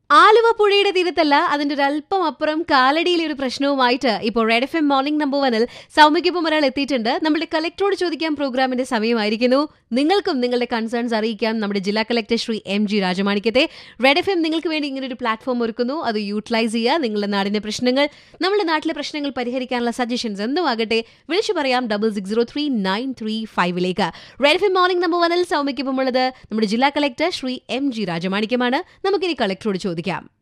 ആലുവ പുഴയുടെ തീരത്തല്ല അതിന്റെ ഒരു അല്പം അപ്പുറം കാലടിയിലെ ഒരു പ്രശ്നവുമായിട്ട് ഇപ്പോൾ Red F M morning number വനിൽ സൗമ്യക്കൊപ്പം ഒരാൾ എത്തിയിട്ടുണ്ട് നമ്മുടെ കളക്ടറോട് ചോദിക്കാൻ പ്രോഗ്രാമിന്റെ സമയമായിരിക്കുന്നു നിങ്ങൾക്കും നിങ്ങളുടെ കൺസേൺസ് അറിയിക്കാം നമ്മുടെ ജില്ലാ കളക്ടർ ശ്രീ എം ജി രാജമാണിക്കത്തെ റെഡ് എഫ് എം നിങ്ങൾക്ക് വേണ്ടി ഇങ്ങനെ ഒരു പ്ലാറ്റ്ഫോം ഒരുക്കുന്നു അത് യൂട്ടിലൈസ് ചെയ്യുക നിങ്ങളുടെ നാടിന്റെ പ്രശ്നങ്ങൾ നമ്മുടെ നാട്ടിലെ പ്രശ്നങ്ങൾ പരിഹരിക്കാനുള്ള സജഷൻസ് എന്തുമാകട്ടെ വിളിച്ചു പറയാം double six zero three nine three ഫൈവിലേക്ക് Red F M morning number വനിൽ സൗമ്യക്കൊപ്പം ഉള്ളത് നമ്മുടെ ജില്ലാ കളക്ടർ ശ്രീ എം ജി രാജമാണിക്യമാണ് നമുക്കിനി കളക്ടറോട് ചോദിക്കാം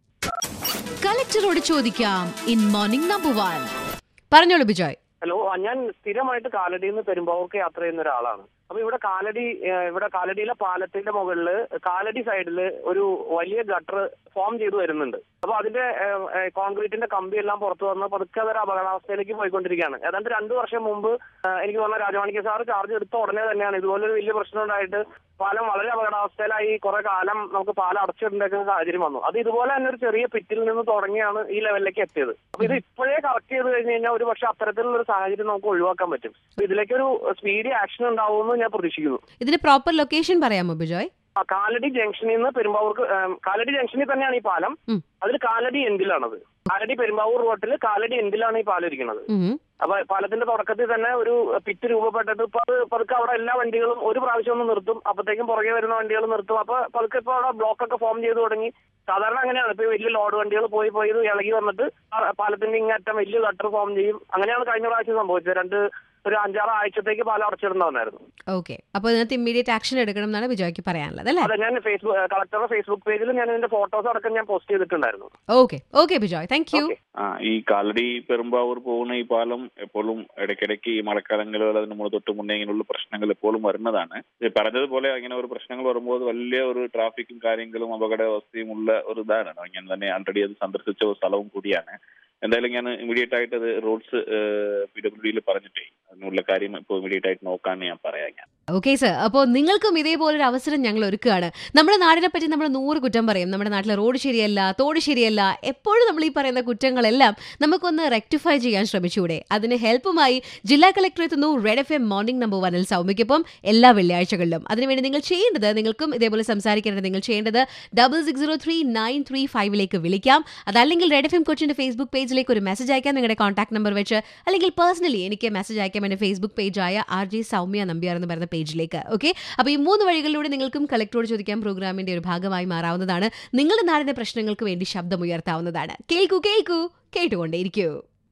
കളക്ടറോട് ചോദിക്കാം ഇൻ മോർണിംഗ് നമ്പർ വൺ പറഞ്ഞോളൂ ബിജോയ് ഹലോ ആ, ഞാൻ സ്ഥിരമായിട്ട് കാലടിയിൽ നിന്ന് പെരുമ്പാവൂർക്ക് യാത്ര ചെയ്യുന്ന ഒരാളാണ് അപ്പൊ ഇവിടെ കാലടി ഏഹ്, ഇവിടെ കാലടിയിലെ പാലത്തിന്റെ മുകളില് കാലടി സൈഡില് ഒരു വലിയ ഗട്ടർ ഫോം ചെയ്തു വരുന്നുണ്ട് അപ്പൊ അതിന്റെ ഏഹ്, ഏഹ്, കോൺക്രീറ്റിന്റെ കമ്പി എല്ലാം പുറത്തു വന്ന് പതുക്കെ അതൊരു അപകടാവസ്ഥയിലേക്ക് പോയിക്കൊണ്ടിരിക്കുകയാണ് ഏതാണ്ട് രണ്ടു വർഷം മുമ്പ് ഏഹ്, എനിക്ക് തോന്നുന്ന രാജമാണിക്യ സാർ ചാർജ് എടുത്ത ഉടനെ തന്നെയാണ് ഇതുപോലൊരു വലിയ പ്രശ്നം ഉണ്ടായിട്ട് പാലം വളരെ അപകടാവസ്ഥയിലായി കുറെ കാലം നമുക്ക് പാലം അടച്ചിടേണ്ട സാഹചര്യം വന്നു അത് ഇതുപോലെ തന്നെ ഒരു ചെറിയ പിറ്റിൽ നിന്ന് തുടങ്ങിയാണ് ഈ ലെവലിലേക്ക് എത്തിയത് അപ്പൊ ഇത് ഇപ്പോഴേ കറക്റ്റ് ചെയ്ത് കഴിഞ്ഞ് കഴിഞ്ഞാൽ ഒരു പക്ഷെ അത്തരത്തിലുള്ള ഒരു സാഹചര്യം നമുക്ക് ഒഴിവാക്കാൻ പറ്റും അപ്പൊ ഇതിലേക്കൊരു സ്പീഡി ആക്ഷൻ ഉണ്ടാവുമെന്ന് ഞാൻ പ്രതീക്ഷിക്കുന്നു ഇതിന്റെ പ്രോപ്പർ ലൊക്കേഷൻ പറയാമോ ബിജോയ് ആ കാലടി ജംഗ്ഷനിൽ നിന്ന് പെരുമ്പാവൂർക്ക് ഏം, കാലടി ജംഗ്ഷനിൽ തന്നെയാണ് ഈ പാലം ഉം. അതിൽ കാലടി എൻഡിലാണത് കാലടി പെരുമ്പാവൂർ റോട്ടിൽ കാലടി എൻഡിലാണ് ഈ പാലം ഇരിക്കുന്നത് ഉം. അപ്പൊ പാലത്തിന്റെ തുടക്കത്തിൽ തന്നെ ഒരു പിറ്റ് രൂപപ്പെട്ടിട്ട് ഇപ്പൊ അത് പതുക്കെ അവിടെ എല്ലാ വണ്ടികളും ഒരു പ്രാവശ്യം ഒന്ന് നിർത്തും അപ്പത്തേക്കും പുറകെ വരുന്ന വണ്ടികൾ നിർത്തും അപ്പൊ പതുക്കെ ഇപ്പൊ അവിടെ ബ്ലോക്ക് ഒക്കെ ഫോം ചെയ്ത് തുടങ്ങി സാധാരണ അങ്ങനെയാണ് ഇപ്പൊ ഈ വലിയ ലോഡ് വണ്ടികൾ പോയി പോയി ഇത് ഇളകി വന്നിട്ട് ആ പാലത്തിന്റെ ഇങ്ങറ്റം വലിയ ഗട്ടർ ഫോം ചെയ്യും അങ്ങനെയാണ് കഴിഞ്ഞ പ്രാവശ്യം സംഭവിച്ചത് രണ്ട് ഒരു അഞ്ചാറ് ആഴ്ചത്തേക്ക് പാലം അടച്ചിടുന്നവന്നായിരുന്നു ഓക്കെ അപ്പോൾ ഇതിനകത്ത് ഇമ്മീഡിയറ്റ് ആക്ഷൻ എടുക്കണം എന്നാണ് ബിജോയ്ക്ക് പറയാനുള്ളത് അല്ലേ അതെ ഞാൻ ഫേസ്ബുക്ക് കളക്ടറുടെ ഫേസ്ബുക്ക് പേജിൽ ഞാൻ ഇതിന്റെ ഫോട്ടോസ് അടക്കം ഞാൻ പോസ്റ്റ് ചെയ്തിട്ടുണ്ടായിരുന്നു okay okay Bijoy thank you okay ആ ഈ കാലടി പെരുമ്പാവൂർ പോകുന്ന ഈ പാലം എപ്പോഴും ഇടയ്ക്കിടയ്ക്ക് ഈ മഴക്കാലങ്ങളിൽ അതിന് മുമ്പ് തൊട്ട് മുന്നേ ഇങ്ങനെയുള്ള പ്രശ്നങ്ങൾ എപ്പോഴും വരുന്നതാണ് ഇത് പറഞ്ഞതുപോലെ ഇങ്ങനെ ഒരു പ്രശ്നങ്ങൾ വരുമ്പോൾ അത് വലിയ ഒരു ട്രാഫിക്കും കാര്യങ്ങളും അപകടാവസ്ഥയും ഉള്ള ഒരു ഇതാണ് ഞാൻ തന്നെ ആൾറെഡി അത് സന്ദർശിച്ച ഒരു സ്ഥലവും കൂടിയാണ് എന്തായാലും ഞാൻ ഇമീഡിയറ്റ് ആയിട്ട് അത് റോഡ്സ് പി ഡബ്ല്യു ഡിയിൽ പറഞ്ഞിട്ടേ അതിനുള്ള കാര്യം ഇപ്പോൾ ഇമീഡിയറ്റ് ആയിട്ട് നോക്കാന്ന് ഞാൻ പറയാം ഞാൻ ഓക്കെ സർ അപ്പോൾ നിങ്ങൾക്കും ഇതേപോലൊരു അവസരം ഞങ്ങൾ ഒരുക്കുകയാണ് നമ്മുടെ നാടിനെ പറ്റി നമ്മൾ നൂറ് കുറ്റം പറയും നമ്മുടെ നാട്ടിലെ റോഡ് ശരിയല്ല തോട് ശരിയല്ല എപ്പോഴും നമ്മൾ ഈ പറയുന്ന കുറ്റങ്ങളെല്ലാം നമുക്കൊന്ന് റെക്ടിഫൈ ചെയ്യാൻ ശ്രമിച്ചൂടെ അതിന് ഹെൽപ്പുമായി ജില്ലാ കളക്ടർ എത്തുന്നു Red F M morning number വനിൽ സൗമ്യക്കൊപ്പം എല്ലാ വെള്ളിയാഴ്ചകളിലും അതിനുവേണ്ടി നിങ്ങൾ ചെയ്യേണ്ടത് നിങ്ങൾക്കും ഇതേപോലെ സംസാരിക്കേണ്ടത് നിങ്ങൾ ചെയ്യേണ്ടത് double six zero three nine three ഫൈവിലേക്ക് വിളിക്കാം അതല്ലെങ്കിൽ റെഡ് എഫ് എം കൊച്ചിന്റെ ഫേസ്ബുക്ക് പേജിലേക്ക് ഒരു മെസ്സേജ് അയക്കാം നിങ്ങളുടെ കോൺടാക്ട് നമ്പർ വെച്ച് അല്ലെങ്കിൽ പേഴ്സണലി എനിക്ക് മെസ്സേജ് അയക്കാം എൻ്റെ ഫേസ്ബുക്ക് പേജായ ആർ ജെ സൗമ്യ നമ്പ്യാർ എന്ന് പറയുന്ന പേജിലേക്ക് ഓക്കെ അപ്പോൾ ഈ മൂന്ന് വഴികളിലൂടെ നിങ്ങൾക്കും കളക്ടറോട് ചോദിക്കാൻ പ്രോഗ്രാമിന്റെ ഒരു ഭാഗമായി മാറാവുന്നതാണ് നിങ്ങളുടെ നാടിന്റെ പ്രശ്നങ്ങൾക്ക് വേണ്ടി ശബ്ദമുയർത്താവുന്നതാണ് കേൾക്കൂ കേൾക്കൂ കേട്ടുകൊണ്ടേയിരിക്കൂ